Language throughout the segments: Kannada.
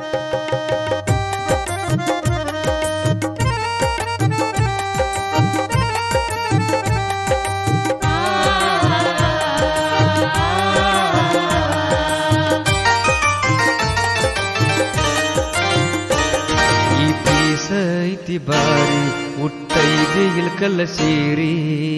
ಈ ಪೀಸ ಐತಿ ಬಾರಿ ಹುಟ್ಟೈದಿ ಇಲ್ಕಲ್ಲ ಸೇರಿ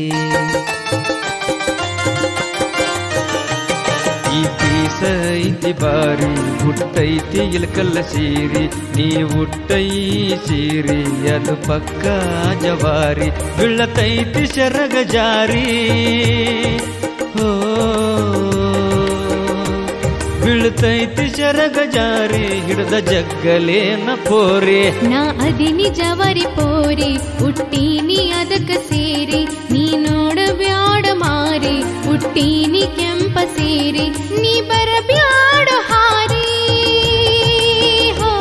ಈ ಪೀಸ ಐತಿ ಬಾರಿ ಹುಟ್ಟೈತಿ ಇಲ್ಕಲ್ಲ ಸೀರಿ ನೀ ಹುಟ್ಟೈ ಸೀರಿ ಅದು ಪಕ್ಕ ಜವಾರಿ ಬೀಳತೈತಿ ಶರಗ ಜಾರಿ ಹೋ ಬೀಳ್ತೈತಿ ಶರಗ ಜಾರಿ ಹಿಡ್ದ ಜಗ್ಗಲೇನ ಪೋರಿ ನಾ ಅದಿನಿ ಜವರಿ ಪೋರಿ ಹುಟ್ಟೀನಿ ಅದಕ್ಕ ಸೇರಿ ನೀ ನೋಡ ಬ್ಯಾಡ ಮಾರಿ ಹುಟ್ಟೀನಿ ಕೆಂಪ ಸೇರಿ ನೀ ಬರ ಬ್ಯಾಡ ಹಾರಿ ಹೋ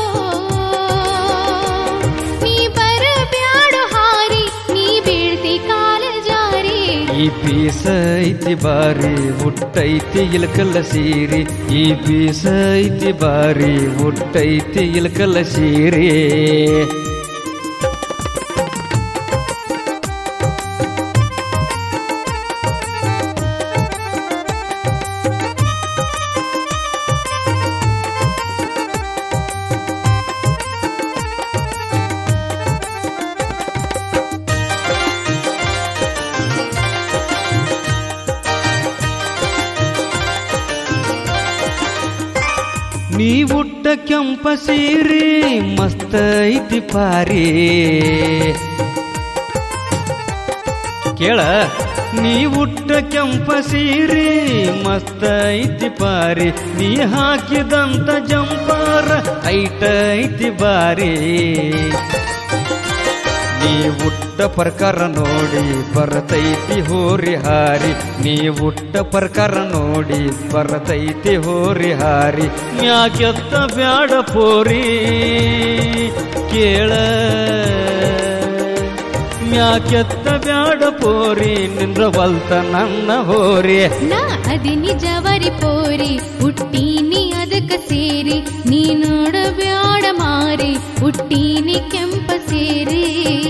ನೀ ಬರ ಬ್ಯಾಡ ಹಾರಿ ನೀ ಬೀಳ್ತಿ ಕಾಲ ಜಾರಿ ಈ ಪೀಸ ಐತಿ ಬಾರಿ ಹುಟ್ಟೈತಿ ಇಲ್ಕಲ್ಲ ಸೀರಿ ಈ ಪೀಸ ಐತಿ ಬಾರಿ ಹುಟ್ಟೈತಿ ಇಲ್ಕಲ್ಲ ಸೀರಿ ನೀ ಹುಟ್ಟ ಕೆಂಪ ಸೀರಿ ಮಸ್ತ ಐತಿ ಪಾರಿ ಕೇಳ ನೀ ಹುಟ್ಟ ಕೆಂಪ ಸೀರಿ ಮಸ್ತ ಐತಿ ಪಾರಿ ನೀ ಹಾಕಿದಂತ ಜಂಪಾರ ಐಟ ಐತಿ ಬಾರಿ ನೀ ಹುಟ್ಟ ಪ್ರಕಾರ ನೋಡಿ ಬರತೈತಿ ಹೋರಿ ಹಾರಿ ನೀ ಹುಟ್ಟ ಪ್ರಕಾರ ನೋಡಿ ಬರತೈತಿ ಹೋರಿ ಹಾರಿ ಮ್ಯಾಕೆತ್ತ ಬ್ಯಾಡ ಪೋರಿ ಕೇಳ ಮ್ಯಾಕೆತ್ತ ಬ್ಯಾಡ ಪೋರಿ ನಿಂದ್ರವಲ್ತ ನನ್ನ ಹೋರಿ ನಾ ಅದಿನಿ ಜವರಿ ಪೋರಿ ಹುಟ್ಟೀನಿ ಅದಕ್ಕ ಸೇರಿ ನೀ ನೋಡ ಬ್ಯಾಡ ಮಾರಿ ಹುಟ್ಟೀನಿ ಕೆಂಪ ಸೇರಿ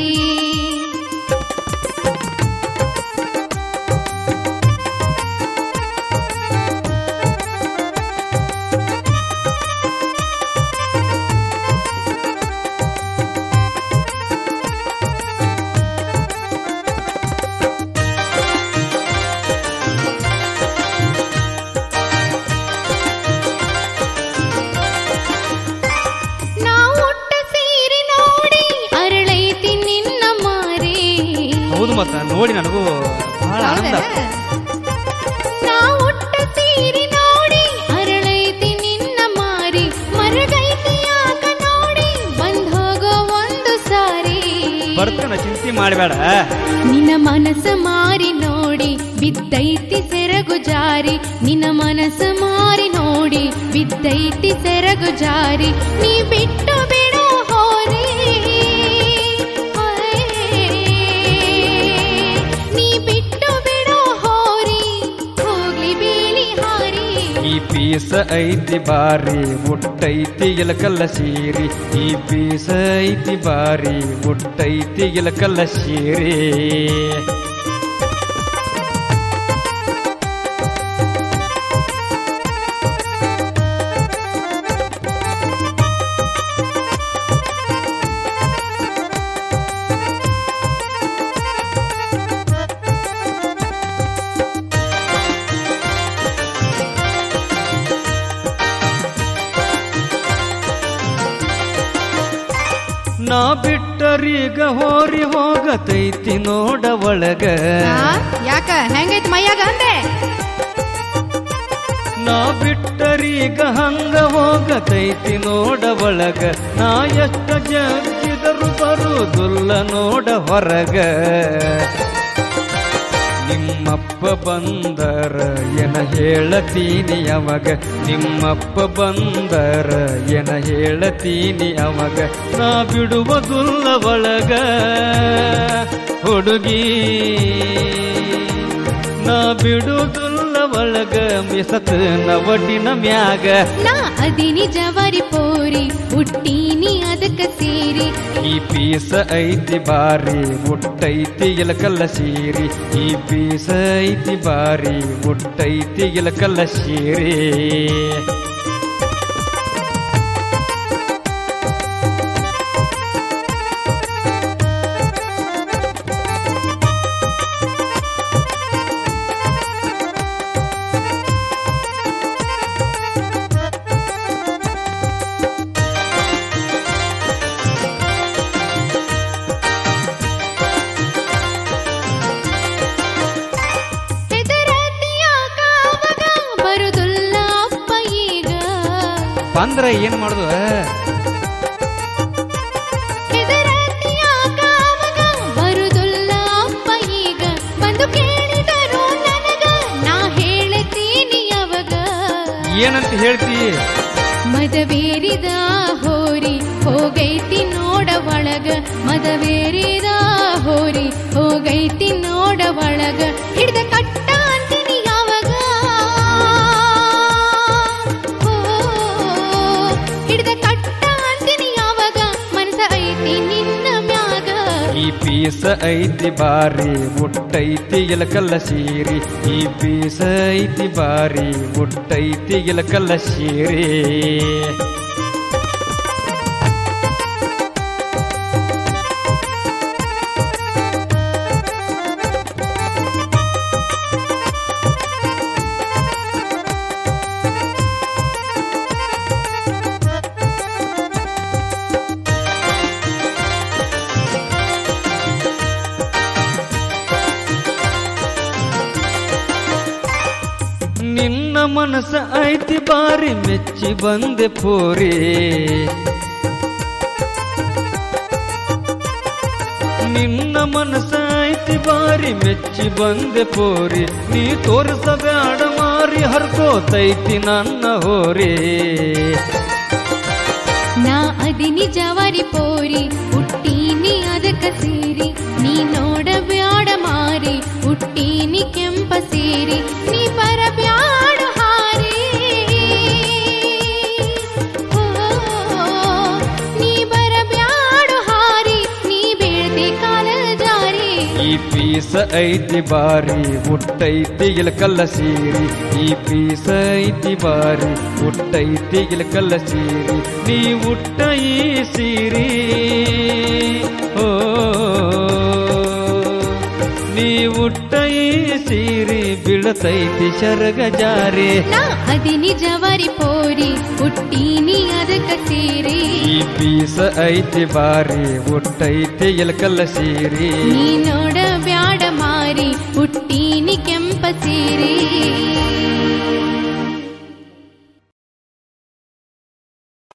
ನಾ ಹುಟ್ಟ ಸೇರಿ ನೋಡಿ ಅರಳೈತಿ ನಿನ್ನ ಮಾರಿ ಹೌದು ಮತ್ತ ನೋಡಿ ನನಗೂ ಬಹಳ ಆನಂದ ಆತು. ನಾ ಹುಟ್ಟ ಸೇರಿ ನೋಡಿ ಅರಳೈತಿ ನಿನ್ನ ಮಾರಿ ಮರಗೈತಿ ಯಾಕ ನೋಡಿ ಬಂದ್ ಹೋಗೋ ಒಂದು ಸಾರಿ ಬರ್ತೇನ ಚಿಂತೆ ಮಾಡಬೇಡ ನಿನ್ನ ಮನಸ್ಸ ಮಾರಿ ನೋಡಿ ಬಿದ್ದೈತಿ ಸೆರಗು ಜಾರಿ ನಿನ್ನ ಮನಸ್ಸ ಮಾರಿ ನೋಡಿ ಬಿದ್ದೈತಿ ಸೆರಗು ಜಾರಿ ನೀ ಬಿಟ್ಟು ಬಿಡೋ ಹೋರಿ ನೀ ಬಿಟ್ಟು ಬಿಡೋ ಹೋರಿ ಹೋಗ್ಲಿ ಬೇಲಿ ಹಾರಿ ಈ ಪೀಸ ಐತಿ ಬಾರಿ ಮುಟ್ಟೈತಿ ಇಲಕಲ್ಲ ಸೀರಿ ಈ ಪೀಸ ಐತಿ ಬಾರಿ ಮುಟ್ಟೈತಿ ಇಲಕಲ್ಲ ಸೀರಿ ನಾ ಬಿಟ್ಟರೀಗ ಹೋರಿ ಹೋಗತೈತಿ ನೋಡ ಒಳಗ ಯಾಕ ಹೆಂಗೈತಿ ಮೈಯಾಗ ಅಂದೆ ನಾ ಬಿಟ್ಟರೀಗ ಹಂಗ ಹೋಗತೈತಿ ನೋಡ ಒಳಗ ನಾ ಎಷ್ಟ ಜಗ್ಗಿದರು ಬರುವುದಿಲ್ಲ ನೋಡ ಹೊರಗ ನಿಮ್ಮಪ್ಪ ಬಂದರ ಎನ ಹೇಳತೀನಿ ಅವಾಗ ನಿಮ್ಮಪ್ಪ ಬಂದರ ಎನ ಹೇಳತೀನಿ ಅವಾಗ ನಾ ಬಿಡುವುದಿಲ್ಲ ಒಳಗ ಹುಡುಗಿ ನಾ ಬಿಡುವುದಿಲ್ಲ ಒಳಗ ಮಿಸತ್ ನವಟಿನ ಮ್ಯಾಗ ನಾ ಅದಿನಿ ಜವಾರಿ ಪೋರಿ ಹುಟ್ಟೀನಿ ಅದಕ್ಕ ಸೇರಿ ಈ ಪೀಸ ಐತಿ ಬಾರಿ ಮುಟ್ಟೈತಿ ಇಲಕಲ್ಲ ಸೀರಿ ಈ ಪೀಸ ಐತಿ ಬಾರಿ ಮುಟ್ಟೈತಿ ಇಲಕಲ್ಲ ಸೀರಿ ಹೆದರತಿಯ ಕಾವಗ ಬರುದುಲ್ಲ ಅಪ್ಪ ಈಗ ಬಂದ್ರ ಏನ್ ಮಾಡುದು ಹೆದರತಿಯ ಕಾವಗ ಬರುದುಲ್ಲ ಅಪ್ಪ ಈಗ ಬಂದು ಕೇಳಿದರು ನನಗ ನಾ ಹೇಳತೀನಿ ಅವಾಗ ಏನಂತ ಹೇಳ್ತಿ ಮದವೇರಿದ ಹೋರಿ ಹೋಗೈತಿ ನೋಡ ಒಳಗ ಮದವೇರಿದ ಹೋರಿ ಹೋಗೈತಿ ನೋಡ ಒಳಗ ಹಿಡ್ದ ಕಟ್ಟ ಅಂತೀನಿ ಯಾವಾಗ ಓ, ಹಿಡ್ದ ಕಟ್ಟ ಅಂತೀನಿ ಯಾವಾಗ ಮನಸ ಐತಿ ನಿನ್ನ ಮ್ಯಾಗ ಈ ಪೀಸ ಐತಿ ಬಾರಿ ಮುಟ್ಟೈತಿ ಇಲಕಲ್ಲ ಸೀರಿ ಈ ಪೀಸ ಐತಿ ಬಾರಿ ಮುಟ್ಟೈತಿ ಇಲಕಲ್ಲ ಸೀರಿ ನಿನ್ನ ಮನಸ್ಸ ಐತಿ ಬಾರಿ ಮೆಚ್ಚಿ ಬಂದೆ ಪೋರಿ ನಿನ್ನ ಮನಸ್ಸ ಐತಿ ಬಾರಿ ಮೆಚ್ಚಿ ಬಂದೆ ಪೋರಿ ನೀ ತೋರಿಸಬೇಡ ಮಾರಿ ಹರ್ಕೋತೈತಿ ನನ್ನ ಹೋರಿ ನಾ ಅದಿನಿ ಜವಾರಿ ಪೋರಿ ಹುಟ್ಟೀನಿ ಅದಕ್ಕ ಸೇರಿ ನೀ ನೋಡ ಬ್ಯಾಡ ಮಾರಿ ಹುಟ್ಟೀನಿ ಕೆಂಪ ಸೇರಿ ನೀ ಬರ ಬ್ಯಾಡ ಹಾರಿ ಓ, ನೀ ಬರ ಬ್ಯಾಡ ಹಾರಿ ನೀ ಬೀಳ್ದೆ ಕಾಲ ಜಾರಿ ಈ ಪೀಸ ಐತಿ ಬಾರಿ ಮುಟ್ಟೈತಿ ಇಲಕಲ್ಲ ಸೀರಿ ಈ ಪೀಸ ಐತಿ ಬಾರಿ ಮುಟ್ಟೈತಿ ಇಲಕಲ್ಲ ಸೀರಿ ನೀ ಉಟ್ಟ ಈ ಸೀರಿ ಓ ನೀ ಉಟ್ಟ ಈ ಸೀರಿ ಬೀಳತೈತಿ ಶರಗ ಜಾರಿ ನಾ ಅದಿನಿ ಜವಾರಿ ಪೋರಿ ಹುಟ್ಟೀನಿ ಅದಕ್ಕ ಸೇರಿ ಈ ಪೀಸ ಐತಿ ಬಾರಿ ಮುಟ್ಟೈತಿ ಇಲಕಲ್ಲ ಸೀರಿ ನೀ ನೋಡ ಬ್ಯಾಡ ಮಾರಿ ಹುಟ್ಟೀನಿ ಕೆಂಪ ಸೀರಿ